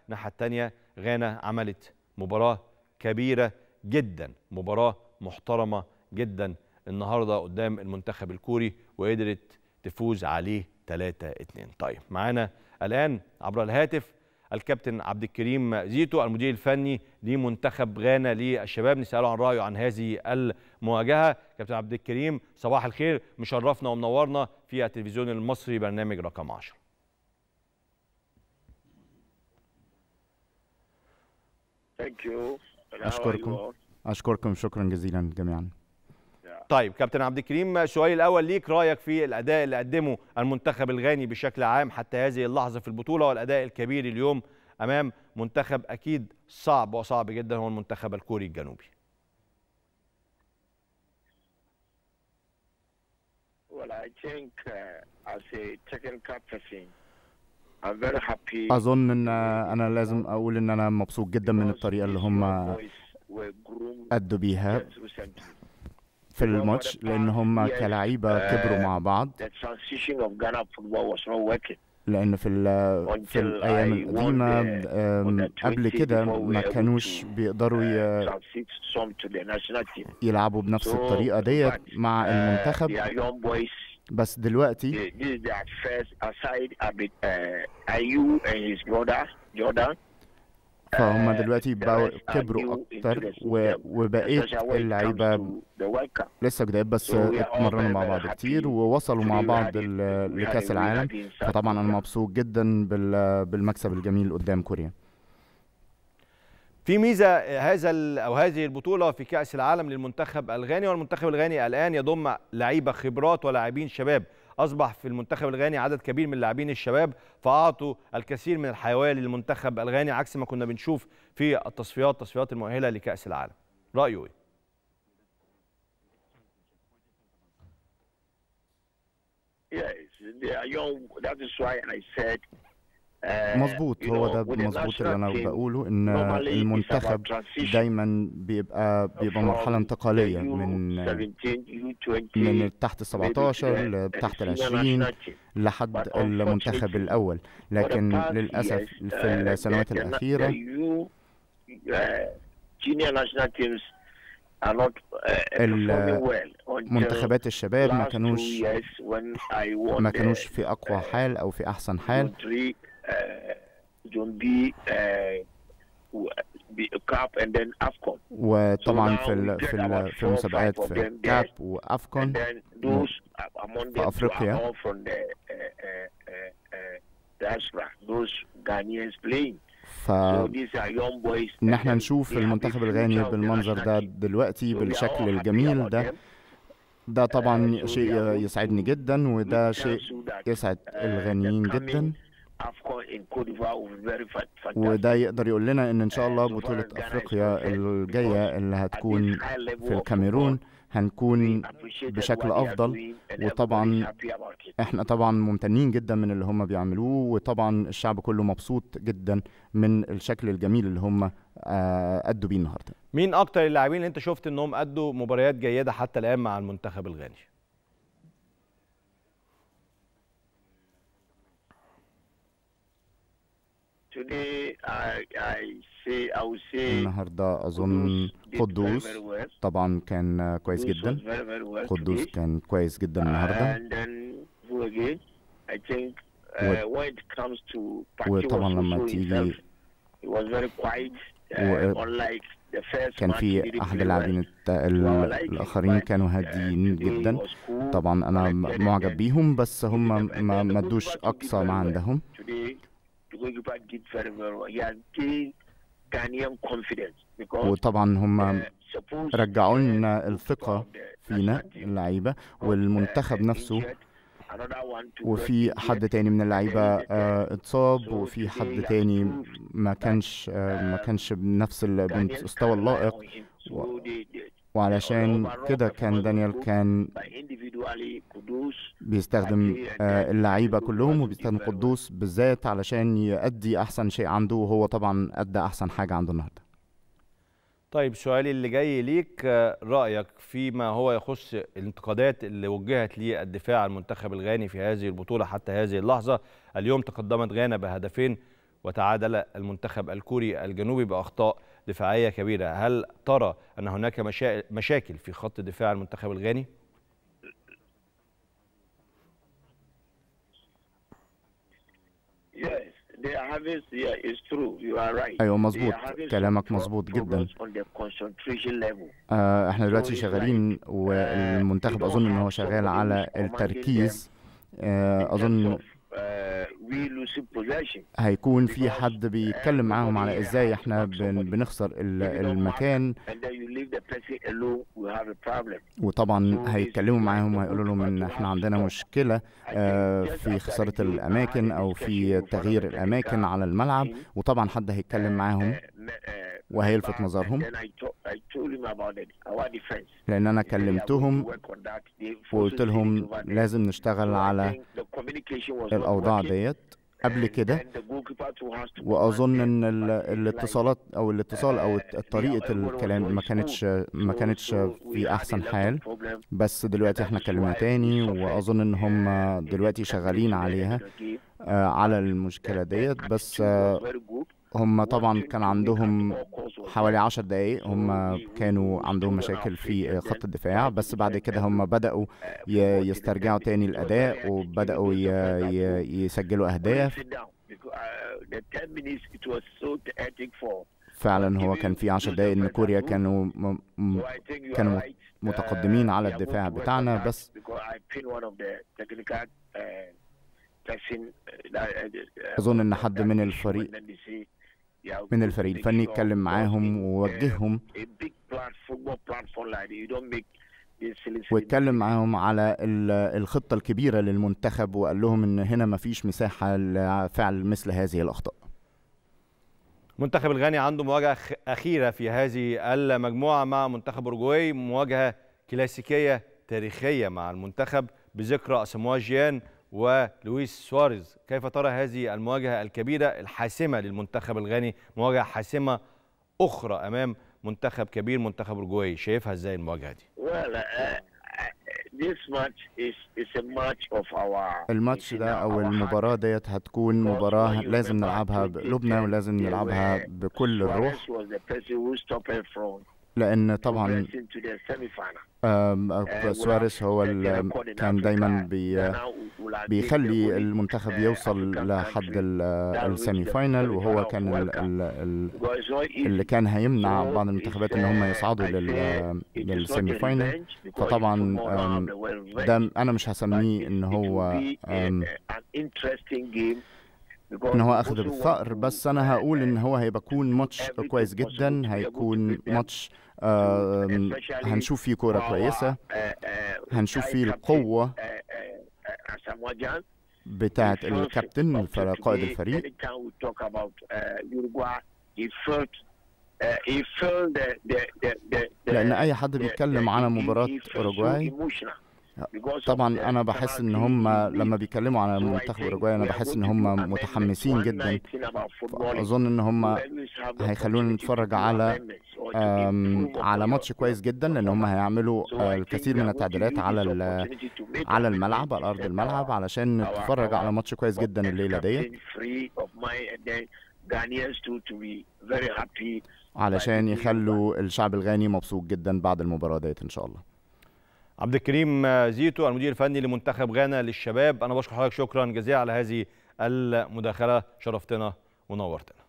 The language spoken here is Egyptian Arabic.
الناحيه الثانيه غانا عملت مباراه كبيره جدا مباراه محترمه جدا النهارده قدام المنتخب الكوري وقدرت تفوز عليه 3 2 طيب معانا الان عبر الهاتف الكابتن عبد الكريم زيتو المدير الفني لمنتخب غانا للشباب نساله عن رايه عن هذه المواجهه كابتن عبد الكريم صباح الخير مشرفنا ومنورنا في التلفزيون المصري برنامج رقم 10 أشكركم أشكركم شكرا جزيلا جميعا طيب كابتن عبد الكريم سؤالي الاول ليك رايك في الاداء اللي قدمه المنتخب الغاني بشكل عام حتى هذه اللحظه في البطوله والاداء الكبير اليوم امام منتخب اكيد صعب وصعب جدا هو المنتخب الكوري الجنوبي Well, I think uh, as a technical person, I'm very happy أظن إن أنا لازم أقول إن أنا مبسوط جدا من الطريقة اللي هم أدوا بيها في الماتش لأن هم كلاعيبة كبروا مع بعض the transition of Ghana football was not working. لأن في ال- في الأيام القديمة آم، قبل كده ما كانوش بيقدروا ي- Transit some to the national team. يلعبوا بنفس So, الطريقة ديت but, مع uh, المنتخب They are young boys. بس دلوقتي They- This is their first aside a bit uh, Ayu and his brother Jordan. فهم دلوقتي The بقوا rest are كبروا new into أكتر the و- system, وبقية especially when it comes اللعيبة to the World Cup. لسه جداد بس So we are all اتمرنوا very, مع very بعض happy كتير ووصلوا مع Today we بعض had a- ال- we had لكأس a العالم win against South فطبعا انا Korea. مبسوط جدا بال- بالمكسب الجميل قدام كوريا في ميزه هذا ال- او هذه البطوله في كاس العالم للمنتخب الغاني والمنتخب الغاني الان يضم لعيبه خبرات ولاعبين شباب اصبح في المنتخب الغاني عدد كبير من اللاعبين الشباب فاعطوا الكثير من الحيويه للمنتخب الغاني عكس ما كنا بنشوف في التصفيات تصفيات المؤهله لكاس العالم رايه ايه Yes, they are young. That is why I said. uh, مظبوط you هو know, ده with the مظبوط اللي انا national team, بقوله ان normally it's المنتخب about transition دايما بيبقى بيبقى from مرحله انتقاليه the من U17, U20, من تحت ال maybe to 17 the- لتحت ال the senior 20 national team. لحد But المنتخب unfortunately, الاول For the لكن past للاسف years, في uh, السنوات the- the- الاخيره the U, uh, junior national teams are not uh, ال- performing well until منتخبات الشباب ما last two كانوش years when I won ما the كانوش في اقوى حال او في احسن حال Zone three, uh, Zone B, uh, w- B- Cup and then AFCON. وطبعا So في now we ال get في ال about في four, المسابقات five of في them there. كاب And وافكون then those uh, among them two أفريقيا. are all from the uh, uh, uh, uh, diaspora, those Ghanaians playing. ف So these are young boys. ان and احنا then نشوف they have a المنتخب future الغاني of the بالمنظر national ده team. دلوقتي So we are بالشكل all happy الجميل about ده them. ده طبعا Uh, so شيء we are يسعدني جدا We وده can شيء see that, يسعد uh, الغانيين the جدا coming AFCON in Cote d'Ivoire will be very fa- fantastic. وده يقدر يقول لنا ان ان شاء الله Uh, so far بطولة as Ghana is افريقيا concerned, الجاية اللي At هتكون this high level في of الكاميرون football, هنكون we appreciated بشكل what they are أفضل doing and وطبعاً everybody is happy about it. احنا طبعا ممتنين جدا من اللي هم بيعملوه وطبعا الشعب كله مبسوط جدا من الشكل الجميل اللي هم آه، أدوا بيه النهارده مين اكتر اللاعبين اللي انت شفت انهم ادوا مباريات جيده حتى الان مع المنتخب الغاني Today, I, I say, I will say, النهارده اظن Kudus did very, قدوس very well. طبعا كان آه، كويس Kudus جدا was very, very well قدوس today. كان كويس جدا النهارده And then who again? I think uh, و- when it comes to Paki was وطبعا لما also تيجي himself, he was very quiet, uh, و- unlike the first كان match he في didn't احد play اللاعبين well. الت- ال- To our liking, الاخرين but, كانوا uh, هاديين today جدا was cool, طبعا انا collected, and معجب then بيهم بس هم And ما then the ما goalkeeper ادوش did اقصى very ما well. عندهم Today, the goalkeeper did very, very well. He has gained Ghanaian confidence because وطبعا هم uh, suppose رجعوا uh, لنا goalkeeper الثقة of the فينا national team اللعيبة got, والمنتخب uh, نفسه injured. Another one to get وفي injured. حد تاني من اللعيبة آه، اتصاب So وفي today حد has تاني proved ما that, كانش آه، ما uh, كانش بنفس ال- Ghanaians بالمستوى can rely اللائق on him. So و- they- they- وعلشان overall كده كان performance was دانيال good كان by individually Kudus, بيستخدم Paki, and آه، then اللعيبة Kudus كلهم did وبيستخدم very well. قدوس بالذات علشان يأدي أحسن شيء عنده وهو طبعا أدى أحسن حاجة عنده النهاردة طيب سؤالي اللي جاي ليك آه، رأيك فيما هو يخص الانتقادات اللي وجهت للدفاع المنتخب الغاني في هذه البطولة حتى هذه اللحظة اليوم تقدمت غانا بهدفين وتعادل المنتخب الكوري الجنوبي باخطاء دفاعيه كبيره هل ترى ان هناك مشا... مشاكل في خط دفاع المنتخب الغاني Yes, they are having, yeah, it's true. You are right. ايوه They مظبوط are having some كلامك pro- مظبوط جدا problems on their concentration level. آه، احنا دلوقتي So it's شغالين like, والمنتخب uh, you اظن ان don't هو have شغال somebody على who's commanding التركيز in آه، terms اظن of, uh, we losing possession. هيكون في because حد بيتكلم معاهم على ازاي احنا بن بنخسر ال- المكان And then you leave the person alone, we have a problem. وطبعا هيتكلموا معاهم وهيقولوا لهم ان احنا عندنا مشكله آه، في خساره الاماكن او في تغيير الاماكن على الملعب وطبعا حد هيتكلم معاهم وهيلفت نظرهم. لان انا كلمتهم وقلت لهم لازم نشتغل على الاوضاع ديت قبل كده واظن ان ال- الاتصالات او الاتصال او الت- طريقه الكلام ما كانتش ما كانتش في احسن حال بس دلوقتي احنا كلمنا تاني واظن ان هم دلوقتي شغالين عليها آه، على المشكله ديت بس آه، هم طبعا كان عندهم حوالي عشر دقايق هم كانوا عندهم مشاكل في خط الدفاع بس بعد كده هم بدأوا ي- يسترجعوا تاني الأداء وبدأوا ي- ي- يسجلوا أهداف فعلا هو كان في عشر دقايق إن كوريا كانوا م- م- كانوا متقدمين على الدفاع بتاعنا بس أظن إن حد من الفريق من الفريق الفني اتكلم معاهم ووجههم واتكلم معاهم على ال- الخطة الكبيرة للمنتخب وقال لهم ان هنا مفيش مساحة لفعل مثل هذه الأخطاء المنتخب الغاني عنده مواجهة خ- أخيرة في هذه المجموعة مع منتخب أورجواي مواجهة كلاسيكية تاريخية مع المنتخب بذكرى أساموا جيان ولويس سواريز كيف ترى هذه المواجهة الكبيرة الحاسمة للمنتخب الغاني مواجهة حاسمة أخرى أمام منتخب كبير منتخب أورجواي شايفها إزاي المواجهة دي Well, uh, uh, this match is is a match of our الماتش is in ده أو our heart. المباراة ديت هتكون مباراة لازم نلعبها بقلوبنا ولازم نلعبها بكل الروح Suarez was the person who stopped her from لأن طبعا progressing to the semi-final. آم، Uh, سواريز هو the اللي record in كان Africa, دايما بي Ghana will- will have بيخلي been the only, المنتخب uh, يوصل African لحد country ال- that reached السيمي the فاينل وهو semi-final كان of ال World Cup. ال ال Because it's not easy. اللي كان هيمنع So بعض it's, المنتخبات ان هم uh, يصعدوا I لل say it is not للسيمي a فاينل revenge because فطبعا football آم، have the word revenge. ده انا مش But هسميه it- ان it هو will be a- آم، an interesting game because ان هو we اخذ also بالثأر want بس to, انا uh, هقول ان uh, هو هيبقى يكون ماتش everything كويس possible جدا to be able to هيكون beat them. ماتش آم، especially هنشوف فيه كورة our, كويسة uh, uh, هنشوف retired فيه captain, القوة uh, uh, uh, Asamoah Gyan. بتاعة He felt الكابتن up to الفريق قائد today, الفريق anytime we talk about uh, Uruguay, he felt uh, he felt the the the the the- لأن أي حد the- بيتكلم the- على he- مباراة he felt so أوروجواي emotional because of طبعا the انا بحس ان penalty هم he لما missed. بيتكلموا على So I منتخب think اوروجواي انا we are بحس going ان to do هم amendments. متحمسين One جدا night thing about footballing. اظن ان هم We always have the هيخلونا opportunity to نتفرج do على amendments or to آم، improve على upon ماتش your- كويس جدا لان هم هيعملوا So آه، I think الكثير we من are going to التعديلات use على this ال- opportunity to make على amendments الملعب على to ارض set الملعب our- علشان our- نتفرج على our ماتش كويس جدا الليله ديت captain free of mind and then Ghanaians too to be very happy علشان يخلوا الشعب الغاني مبسوط جدا بعد المباراه ديت ان شاء الله عبد الكريم زيتو المدير الفني لمنتخب غانا للشباب انا بشكر حضرتك شكرا جزيلا على هذه المداخله شرفتنا ونورتنا